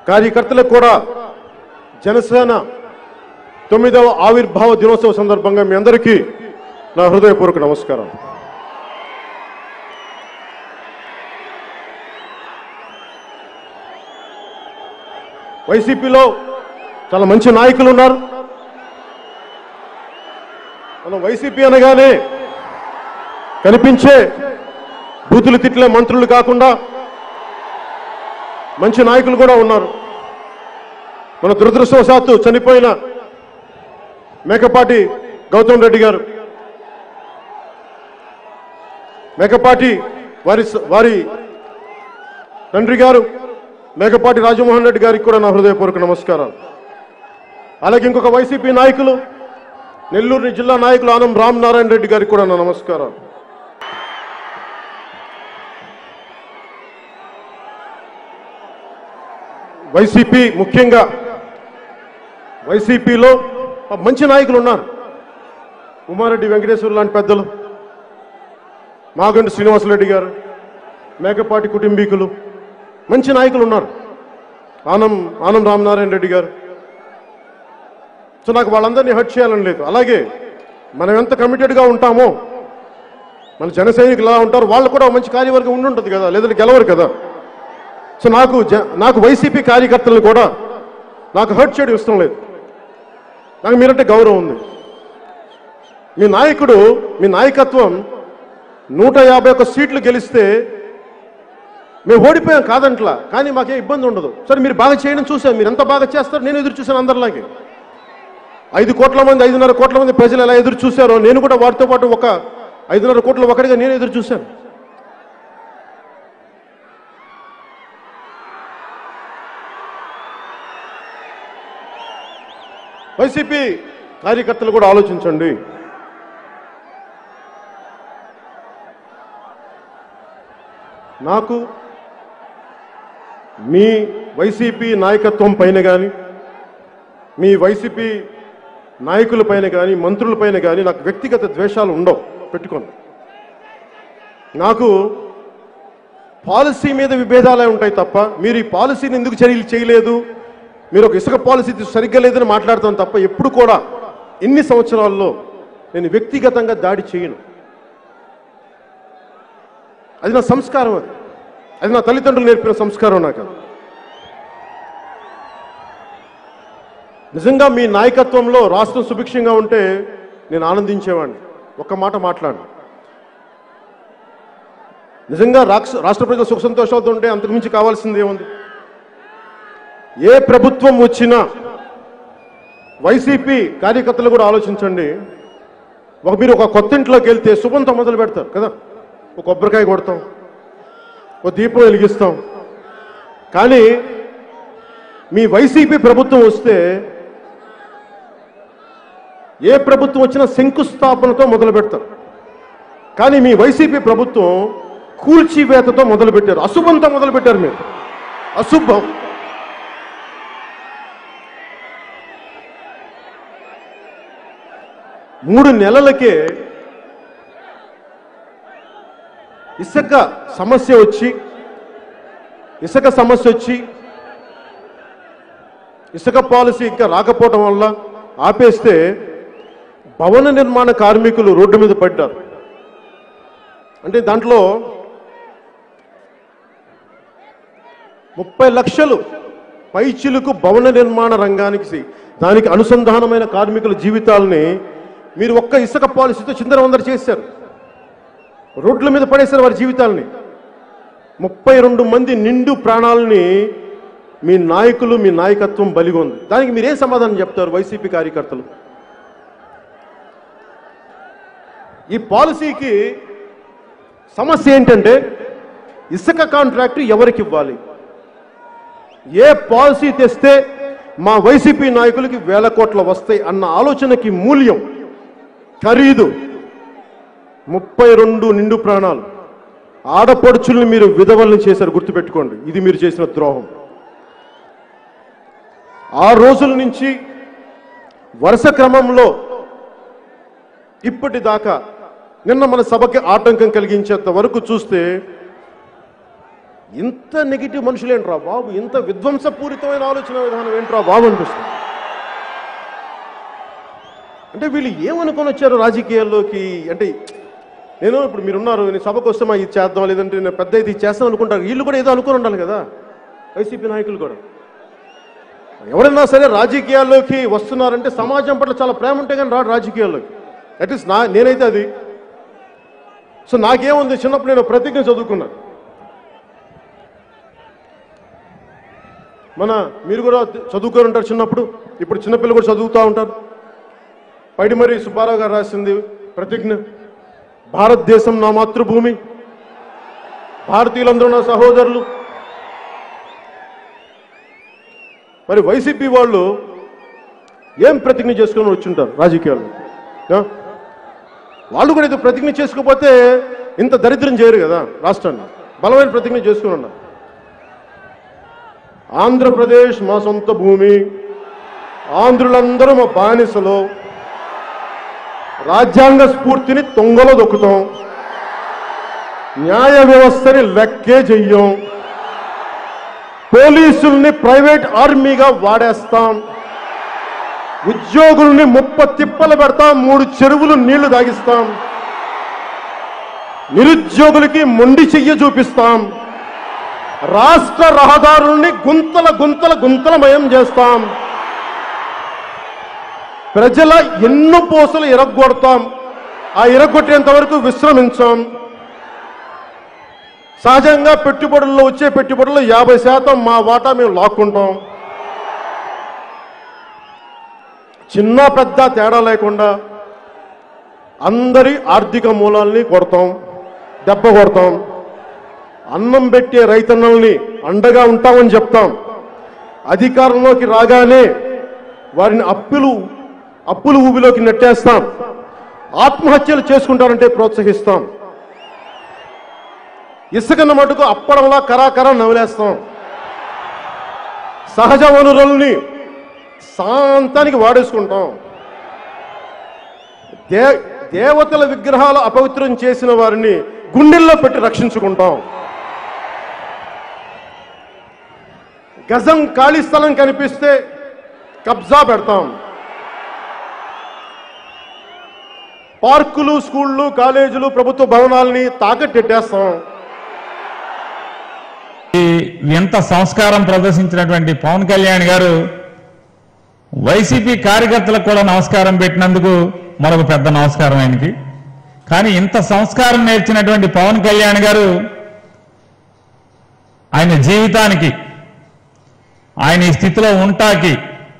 కార్యకర్తలకు కూడా జనసేన తొమ్మిదవ ఆవిర్భావ దినోత్సవ సందర్భంగా మీ అందరికీ నా హృదయపూర్వక నమస్కారం వైసీపీలో చాలా మంచి నాయకులు ఉన్నారు మనం వైసీపీ అనగానే కనిపించే బూతులు తిట్లే మంత్రులు కాకుండా మంచి నాయకులు కూడా ఉన్నారు మన దురదృష్టవశాత్తు చనిపోయిన మేకపాటి గౌతమ్ రెడ్డి గారు మేకపాటి వారి వారి తండ్రి గారు మేకపాటి రాజమోహన్ రెడ్డి గారికి కూడా నా హృదయపూర్వక నమస్కారాలు అలాగే ఇంకొక వైసీపీ నాయకులు నెల్లూరు జిల్లా నాయకులు ఆనం రామ్ నారాయణ రెడ్డి గారికి కూడా నా నమస్కారాలు వైసీపీ ముఖ్యంగా వైసీపీలో మంచి నాయకులు ఉన్నారు ఉమారెడ్డి వెంకటేశ్వర లాంటి పెద్దలు మాగంటి శ్రీనివాసరెడ్డి గారు మేకపాటి కుటుంబీకులు మంచి నాయకులు ఉన్నారు ఆనం ఆనం రామనారాయణ రెడ్డి గారు సో నాకు వాళ్ళందరినీ హర్ట్ చేయాలని లేదు అలాగే మనం ఎంత కమిటెడ్గా ఉంటామో మన జన సైనికులు ఎలా ఉంటారు వాళ్ళు కూడా ఒక మంచి కార్యవర్గం ఉండి ఉంటుంది కదా లేదంటే గెలవరు కదా సో నాకు జ- నాకు వైసీపీ కార్యకర్తలను కూడా నాకు హర్ట్ చేయడం ఇష్టం లేదు నాకు మీరంటే గౌరవం ఉంది మీ నాయకుడు మీ నాయకత్వం నూట యాభై ఒక్క సీట్లు గెలిస్తే మేము ఓడిపోయాం కాదంట్లా కానీ మాకేం ఇబ్బంది ఉండదు సరే మీరు బాగా చేయడం చూసాను మీరు ఎంత బాగా చేస్తారో నేను ఎదురు చూశాను అందరిలాగే ఐదు కోట్ల మంది ఐదున్నర కోట్ల మంది ప్రజలు ఎలా ఎదురు చూశారో నేను కూడా వారితో పాటు ఒక ఐదున్నర కోట్ల ఒకటిగా నేను ఎదురు చూశాను వైసీపీ కార్యకర్తలు కూడా ఆలోచించండి నాకు మీ వైసీపీ నాయకత్వం పైన కానీ మీ వైసీపీ నాయకుల పైన కానీ మంత్రుల పైన కానీ నాకు వ్యక్తిగత ద్వేషాలు ఉండవు పెట్టుకోండి నాకు పాలసీ మీద విభేదాలే ఉంటాయి తప్ప మీరు ఈ పాలసీని ఎందుకు చర్యలు చేయలేదు మీరు ఒక ఇసుక పాలసీ సరిగ్గా లేదని మాట్లాడతాను తప్ప ఎప్పుడు కూడా ఎన్ని సంవత్సరాల్లో నేను వ్యక్తిగతంగా దాడి చేయను అది నా సంస్కారం అది అది నా తల్లిదండ్రులు నేర్పిన సంస్కారం నాకు అది. నిజంగా మీ నాయకత్వంలో రాష్ట్రం సుభిక్షంగా ఉంటే నేను ఆనందించేవాడిని ఒక్క మాట మాట్లాడు నిజంగా రాక్ష రాష్ట్ర ప్రజలు సుఖ సంతోషాలతో ఉంటే అంతకుమించి కావాల్సింది ఏముంది ఏ ప్రభుత్వం వచ్చినా వైసీపీ కార్యకర్తలు కూడా ఆలోచించండి ఒక మీరు ఒక కొత్త ఇంట్లోకి వెళ్తే శుభంతో మొదలు పెడతారు కదా ఒక కొబ్బరికాయ కొడతాం ఒక దీపం వెలిగిస్తాం కానీ మీ వైసీపీ ప్రభుత్వం వస్తే ఏ ప్రభుత్వం వచ్చినా శంకుస్థాపనతో మొదలు పెడతారు కానీ మీ వైసీపీ ప్రభుత్వం కూల్చివేతతో మొదలు పెట్టారు అశుభంతో మొదలు పెట్టారు మీరు అశుభం మూడు నెలలకే ఇసుక సమస్య వచ్చి ఇసుక సమస్య వచ్చి ఇసుక పాలసీ ఇంకా రాకపోవటం వల్ల ఆపేస్తే భవన నిర్మాణ కార్మికులు రోడ్డు మీద పడ్డారు అంటే దాంట్లో ముప్పై లక్షలు పైచిలుకు భవన నిర్మాణ రంగానికి సి- దానికి అనుసంధానమైన కార్మికుల జీవితాలని మీరు ఒక్క ఇసుక పాలసీతో చిందరవందర చేశారు రోడ్ల మీద పడేశారు వారి జీవితాలని ముప్పై రెండు మంది నిండు ప్రాణాలని మీ నాయకులు మీ నాయకత్వం బలిగొంది దానికి మీరేం సమాధానం చెప్తారు వైసీపీ కార్యకర్తలు ఈ పాలసీకి సమస్య ఏంటంటే ఇసుక కాంట్రాక్ట్ ఎవరికి ఇవ్వాలి ఏ పాలసీ తెస్తే మా వైసీపీ నాయకులకి వేల కోట్ల వస్తాయి అన్న ఆలోచనకి మూల్యం ఖరీదు ముప్పై రెండు నిండు ప్రాణాలు ఆడపడుచుల్ని మీరు విధవల్ని చేశారు గుర్తుపెట్టుకోండి ఇది మీరు చేసిన ద్రోహం ఆ రోజుల నుంచి వరుస క్రమంలో ఇప్పటిదాకా నిన్న మన సభకి ఆటంకం కలిగించేంత వరకు చూస్తే ఇంత నెగిటివ్ మనుషులేంట్రా బాబు ఇంత విధ్వంసపూరితమైన ఆలోచన విధానం ఏంట్రా బాబు అనిపిస్తుంది అంటే వీళ్ళు ఏమనుకొని వచ్చారు రాజకీయాల్లోకి అంటే నేను ఇప్పుడు మీరున్నారు నేను సభకు వస్తే మా ఇది చేద్దాం లేదంటే నేను పెద్ద ఇది చేస్తాం అనుకుంటారు వీళ్ళు కూడా ఏదో అనుకుని ఉండాలి కదా వైసీపీ నాయకులు కూడా ఎవరైనా సరే రాజకీయాల్లోకి వస్తున్నారంటే సమాజం పట్ల చాలా ప్రేమ ఉంటే కానీ రాడు రాజకీయాల్లోకి అట్లీస్ట్ నా నేనైతే అది సో నాకేముంది చిన్నప్పుడు నేను ప్రతిజ్ఞ చదువుకున్నాను మన మీరు కూడా చదువుకొని ఉంటారు చిన్నప్పుడు ఇప్పుడు చిన్నపిల్లలు కూడా చదువుతూ ఉంటారు పైడిమరి సుబ్బారావు గారు రాసింది ప్రతిజ్ఞ భారతదేశం నా మాతృభూమి భారతీయులందరూ నా సహోదరులు మరి వైసీపీ వాళ్ళు ఏం ప్రతిజ్ఞ చేసుకుని వచ్చుంటారు రాజకీయాల్లో ఆ? వాళ్ళు కూడా ఇది ప్రతిజ్ఞ చేసుకోకపోతే ఇంత దరిద్రం చేయరు కదా రాష్ట్రాన్ని బలమైన ప్రతిజ్ఞ చేసుకుని ఉన్నారు ఆంధ్రప్రదేశ్ మా సొంత భూమి ఆంధ్రులందరూ మా బానిసలు రాజ్యాంగ స్ఫూర్తిని తొంగలో దొక్కుతాం న్యాయ వ్యవస్థని లెక్కే చెయ్యం పోలీసుల్ని ప్రైవేట్ ఆర్మీగా వాడేస్తాం ఉద్యోగుల్ని ముప్ప తిప్పలు పెడతాం మూడు చెరువులు నీళ్లు తాగిస్తాం నిరుద్యోగులకి మొండి చెయ్య చూపిస్తాం రాష్ట్ర రహదారుల్ని గుంతల గుంతల గుంతలమయం చేస్తాం ప్రజల ఎన్నో పోసలు ఇరగొడతాం ఆ ఇరగొట్టేంత వరకు విశ్రమించాం సహజంగా పెట్టుబడుల్లో వచ్చే పెట్టుబడుల్లో యాభై శాతం మా వాటా మేము లాక్కుంటాం చిన్న పెద్ద తేడా లేకుండా అందరి ఆర్థిక మూలాల్ని కొడతాం దెబ్బ కొడతాం అన్నం పెట్టే రైతన్నల్ని అండగా ఉంటామని చెప్తాం అధికారంలోకి రాగానే వారిని అప్పులు అప్పులు ఊబిలోకి నెట్టేస్తాం ఆత్మహత్యలు చేసుకుంటారంటే ప్రోత్సహిస్తాం ఇసుకన్న మటుకు అప్పడంలా కరాకరా నవలేస్తాం సహజ వనరుల్ని శాంతానికి వాడేసుకుంటాం దే దేవతల విగ్రహాలు అపవిత్రం చేసిన వారిని గుండెల్లో పెట్టి రక్షించుకుంటాం గజం ఖాళీ స్థలం కనిపిస్తే కబ్జా పెడతాం పార్కులు స్కూళ్ళు కాలేజీలు ప్రభుత్వ భవనాలని తాకట్టెట్టేస్తాం ఈ ఎంత సంస్కారం ప్రదర్శించినటువంటి పవన్ కళ్యాణ్ గారు వైసీపీ కార్యకర్తలకు కూడా నమస్కారం పెట్టినందుకు మరొక పెద్ద నమస్కారం ఆయనకి కానీ ఇంత సంస్కారం నేర్చినటువంటి పవన్ కళ్యాణ్ గారు ఆయన జీవితానికి ఆయన ఈ స్థితిలో ఉంటాకి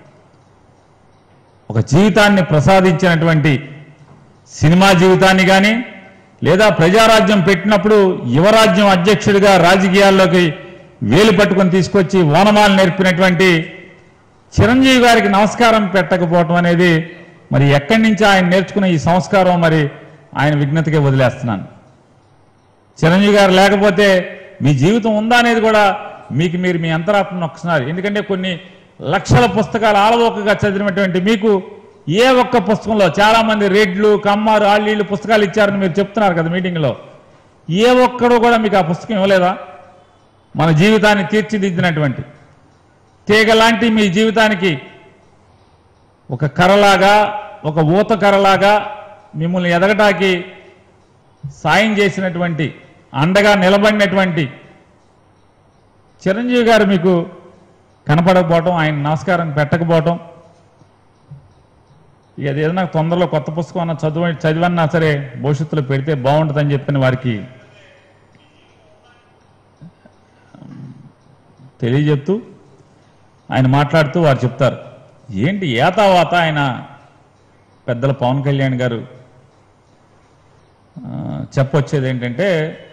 ఒక జీవితాన్ని ప్రసాదించినటువంటి సినిమా జీవితాన్ని కానీ లేదా ప్రజారాజ్యం పెట్టినప్పుడు యువరాజ్యం అధ్యక్షుడిగా రాజకీయాల్లోకి వేలు పట్టుకొని తీసుకొచ్చి ఓనమాలు నేర్పినటువంటి చిరంజీవి గారికి నమస్కారం పెట్టకపోవటం అనేది మరి ఎక్కడి నుంచి ఆయన నేర్చుకున్న ఈ సంస్కారం మరి ఆయన విఘ్నతకే వదిలేస్తున్నాను చిరంజీవి గారు లేకపోతే మీ జీవితం ఉందా అనేది కూడా మీకు మీరు మీ అంతరాత్మను ఒకసారి ఎందుకంటే కొన్ని లక్షల పుస్తకాలు ఆలవోకగా చదివినటువంటి మీకు ఏ ఒక్క పుస్తకంలో చాలా మంది రెడ్లు కమ్మారు ఆళ్ళీళ్ళు పుస్తకాలు ఇచ్చారని మీరు చెప్తున్నారు కదా మీటింగ్లో ఏ ఒక్కడు కూడా మీకు ఆ పుస్తకం ఇవ్వలేదా మన జీవితాన్ని తీర్చిదిద్దినటువంటి తీగ లాంటి మీ జీవితానికి ఒక కర్రలాగా ఒక ఊత కర్రలాగా మిమ్మల్ని ఎదగటానికి సాయం చేసినటువంటి అండగా నిలబడినటువంటి చిరంజీవి గారు మీకు కనపడకపోవటం ఆయన నమస్కారం పెట్టకపోవటం ఇక అది ఏదైనా తొందరలో కొత్త పుస్తకం అన్న చదువు చదివన్నా సరే భవిష్యత్తులో పెడితే బాగుంటుందని చెప్పిన వారికి తెలియజెప్తూ ఆయన మాట్లాడుతూ వారు చెప్తారు ఏంటి ఏతావాత ఆయన పెద్దల పవన్ కళ్యాణ్ గారు ఆ, చెప్పొచ్చేది ఏంటంటే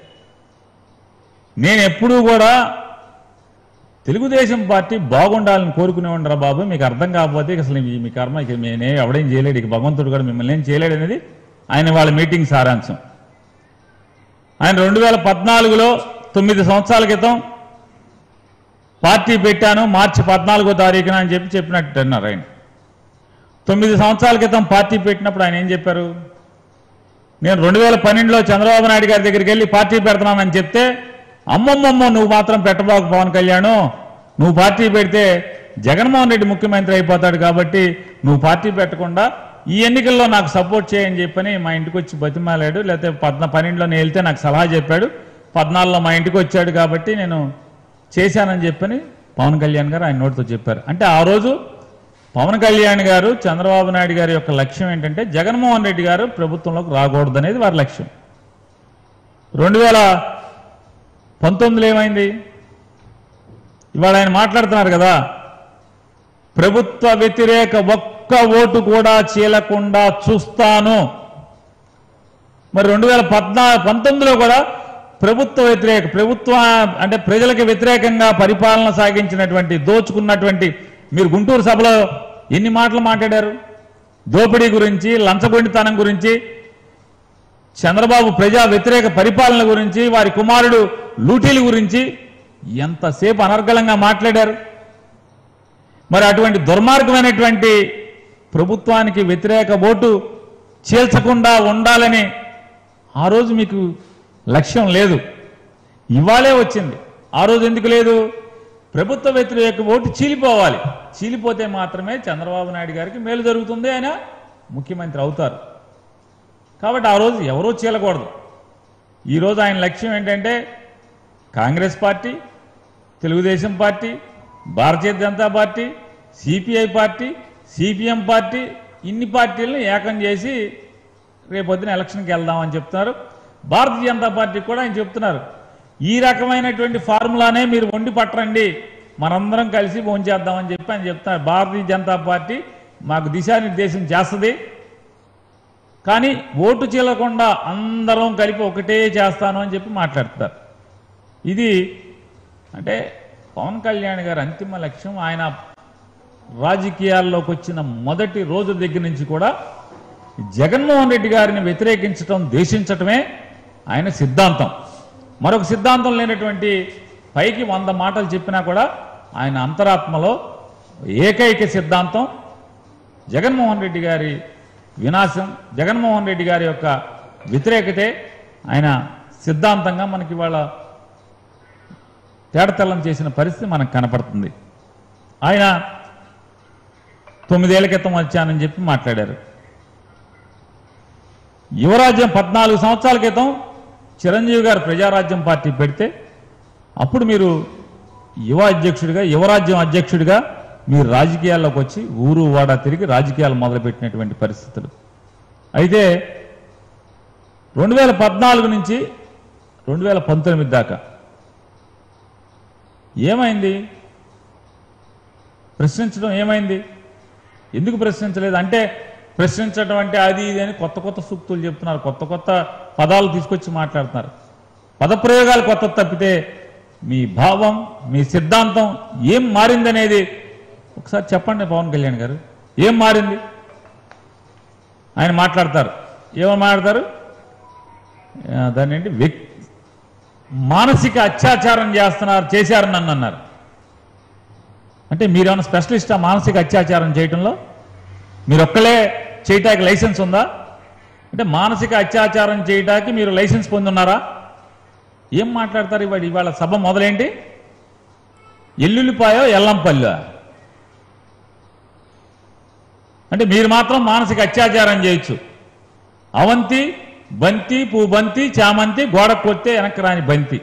నేను ఎప్పుడూ కూడా తెలుగుదేశం పార్టీ బాగుండాలని కోరుకునేవాడిరా బాబు మీకు అర్థం కాకపోతే ఇక అసలు మీ- మీ కర్మ ఇక నేనే ఎవడేం చేయలేడు ఇక భగవంతుడు కూడా మిమ్మల్ని ఏం చేయలేడు అనేది ఆయన వాళ్ళ మీటింగ్ సారాంశం ఆయన రెండు వేల పద్నాలుగులో తొమ్మిది సంవత్సరాల క్రితం పార్టీ పెట్టాను మార్చి పద్నాలుగో తారీఖున అని చెప్పి చెప్పినట్టు అన్నారు ఆయన తొమ్మిది సంవత్సరాల క్రితం పార్టీ పెట్టినప్పుడు ఆయన ఏం చెప్పారు నేను రెండు వేల పన్నెండులో చంద్రబాబు నాయుడు గారి దగ్గరికి వెళ్ళి పార్టీ పెడుతున్నానని చెప్తే అమ్మమ్మమ్మ నువ్వు మాత్రం పెట్టబాకు పవన్ కళ్యాణ్ నువ్వు పార్టీ పెడితే జగన్మోహన్ రెడ్డి ముఖ్యమంత్రి అయిపోతాడు కాబట్టి నువ్వు పార్టీ పెట్టకుండా ఈ ఎన్నికల్లో నాకు సపోర్ట్ చేయని చెప్పని మా ఇంటికి వచ్చి బతిమాలాడు లేకపోతే పద్న పన్నెండులో నేను వెళ్తే నాకు సలహా చెప్పాడు పద్నాలుగులో మా ఇంటికి వచ్చాడు కాబట్టి నేను చేశానని చెప్పని పవన్ కళ్యాణ్ గారు ఆయన నోటితో చెప్పారు అంటే ఆ రోజు పవన్ కళ్యాణ్ గారు చంద్రబాబు నాయుడు గారి యొక్క లక్ష్యం ఏంటంటే జగన్మోహన్ రెడ్డి గారు ప్రభుత్వంలోకి రాకూడదు అనేది వారి లక్ష్యం రెండు వేల పంతొమ్మిదిలో ఏమైంది ఇవాళ ఆయన మాట్లాడుతున్నారు కదా ప్రభుత్వ వ్యతిరేక ఒక్క ఓటు కూడా చీలకుండా చూస్తాను మరి రెండు వేల పద్నా పంతొమ్మిదిలో కూడా ప్రభుత్వ వ్యతిరేక ప్రభుత్వ అంటే ప్రజలకు వ్యతిరేకంగా పరిపాలన సాగించినటువంటి దోచుకున్నటువంటి మీరు గుంటూరు సభలో ఎన్ని మాటలు మాట్లాడారు దోపిడీ గురించి లంచగొండితనం గురించి చంద్రబాబు ప్రజా వ్యతిరేక పరిపాలన గురించి వారి కుమారుడు లూటీల గురించి ఎంతసేపు అనర్గళంగా మాట్లాడారు మరి అటువంటి దుర్మార్గమైనటువంటి ప్రభుత్వానికి వ్యతిరేక ఓటు చీల్చకుండా ఉండాలని ఆ రోజు మీకు లక్ష్యం లేదు ఇవాళే వచ్చింది ఆ రోజు ఎందుకు లేదు ప్రభుత్వ వ్యతిరేక ఓటు చీలిపోవాలి చీలిపోతే మాత్రమే చంద్రబాబు నాయుడు గారికి మేలు జరుగుతుంది ఆయన ముఖ్యమంత్రి అవుతారు కాబట్టి ఆ రోజు ఎవరూ చీలకూడదు ఈరోజు ఆయన లక్ష్యం ఏంటంటే Congress party Telugu Desam party Bharatiya Janata party CPI party CPM party ఇన్ని పార్టీలను ఏకం చేసి రేపొద్దున ఎలక్షన్కి వెళ్దామని చెప్తున్నారు భారతీయ జనతా పార్టీ కూడా ఆయన చెప్తున్నారు ఈ రకమైనటువంటి ఫార్ములానే మీరు వండి పట్టరండి మనందరం కలిసి భోంచేద్దామని చెప్పి ఆయన చెప్తున్నారు భారతీయ జనతా పార్టీ మాకు దిశానిర్దేశం చేస్తుంది కానీ ఓటు చీలకుండా అందరం కలిపి ఒకటే చేస్తాను అని చెప్పి మాట్లాడుతారు ఇది అంటే పవన్ కళ్యాణ్ గారి అంతిమ లక్ష్యం ఆయన రాజకీయాల్లోకి వచ్చిన మొదటి రోజు దగ్గర నుంచి కూడా జగన్మోహన్ రెడ్డి గారిని వ్యతిరేకించటం ద్వేషించటమే ఆయన సిద్ధాంతం మరొక సిద్ధాంతం లేనటువంటి పైకి వంద మాటలు చెప్పినా కూడా ఆయన అంతరాత్మలో ఏకైక సిద్ధాంతం జగన్మోహన్ రెడ్డి గారి వినాశం జగన్మోహన్ రెడ్డి గారి యొక్క వ్యతిరేకతే ఆయన సిద్ధాంతంగా మనకి ఇవాళ తేడతెల్లం చేసిన పరిస్థితి మనకు కనపడుతుంది ఆయన తొమ్మిదేళ్ల క్రితం వచ్చానని చెప్పి మాట్లాడారు యువరాజ్యం పద్నాలుగు సంవత్సరాల క్రితం చిరంజీవి గారు ప్రజారాజ్యం పార్టీ పెడితే అప్పుడు మీరు యువ అధ్యక్షుడిగా యువరాజ్యం అధ్యక్షుడిగా మీరు రాజకీయాల్లోకి వచ్చి ఊరు వాడ తిరిగి రాజకీయాలు మొదలుపెట్టినటువంటి పరిస్థితులు అయితే రెండు వేల పద్నాలుగు నుంచి రెండు వేల పంతొమ్మిది దాకా ఏమైంది ప్రశ్నించడం ఏమైంది ఎందుకు ప్రశ్నించలేదు అంటే ప్రశ్నించడం అంటే అది ఇది అని కొత్త కొత్త సూక్తులు చెప్తున్నారు కొత్త కొత్త పదాలు తీసుకొచ్చి మాట్లాడుతున్నారు పదప్రయోగాలు కొత్త తప్పితే మీ భావం మీ సిద్ధాంతం ఏం మారిందనేది ఒకసారి చెప్పండి పవన్ కళ్యాణ్ గారు ఏం మారింది ఆయన మాట్లాడతారు ఏమని మాట్లాడతారు ఆ, దాన్ని ఏంటి వ్యక్ మానసిక అత్యాచారం చేస్తున్నారు చేశారు నన్ను అన్నారు అంటే మీరేమైనా స్పెషలిస్టా మానసిక అత్యాచారం చేయటంలో మీరు ఒక్కలే చేయటానికి లైసెన్స్ ఉందా అంటే మానసిక అత్యాచారం చేయటానికి మీరు లైసెన్స్ పొందున్నారా ఏం మాట్లాడతారు ఇవాళ ఇవాళ సభ మొదలేంటి ఎల్లుల్లిపాయో ఎల్లంపల్లి అంటే మీరు మాత్రం మానసిక అత్యాచారం చేయొచ్చు అవంతి బంతి పూబంతి చామంతి గోడ కొడితే వెనక్కి రాని బంతి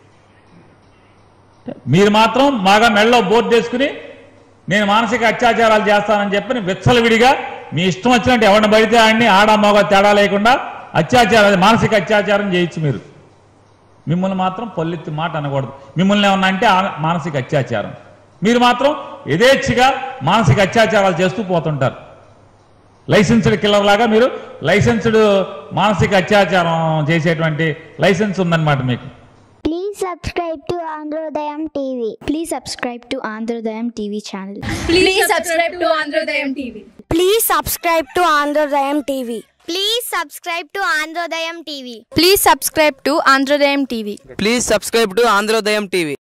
మీరు మాత్రం బాగా మెళ్ళలో బోర్డు వేసుకుని నేను మానసిక అత్యాచారాలు చేస్తానని చెప్పని విచ్చలవిడిగా మీ ఇష్టం వచ్చినట్టు ఎవరిని పడితే ఆయన్ని ఆడ మగ తేడా లేకుండా అత్యాచారం మానసిక అత్యాచారం చేయొచ్చు మీరు మిమ్మల్ని మాత్రం పల్లెత్తి మాట అనకూడదు మిమ్మల్ని ఏమన్నా అంటే ఆ- మానసిక అత్యాచారం మీరు మాత్రం యథేచ్ఛగా మానసిక అత్యాచారాలు చేస్తూ పోతుంటారు లైసెన్స్డ్ కిల్లర్ లాగా మీరు లైసెన్స్డ్ మానసిక అత్యాచారం చేసేటువంటి లైసెన్స్ ఉందన్నమాట మీకు Please subscribe to Androdayam TV. Please subscribe to Androdayam TV channel. Please subscribe to Androdayam TV. Please subscribe to Androdayam TV. Please subscribe to Androdayam TV. Please subscribe to Androdayam TV. Please subscribe to Androdayam TV.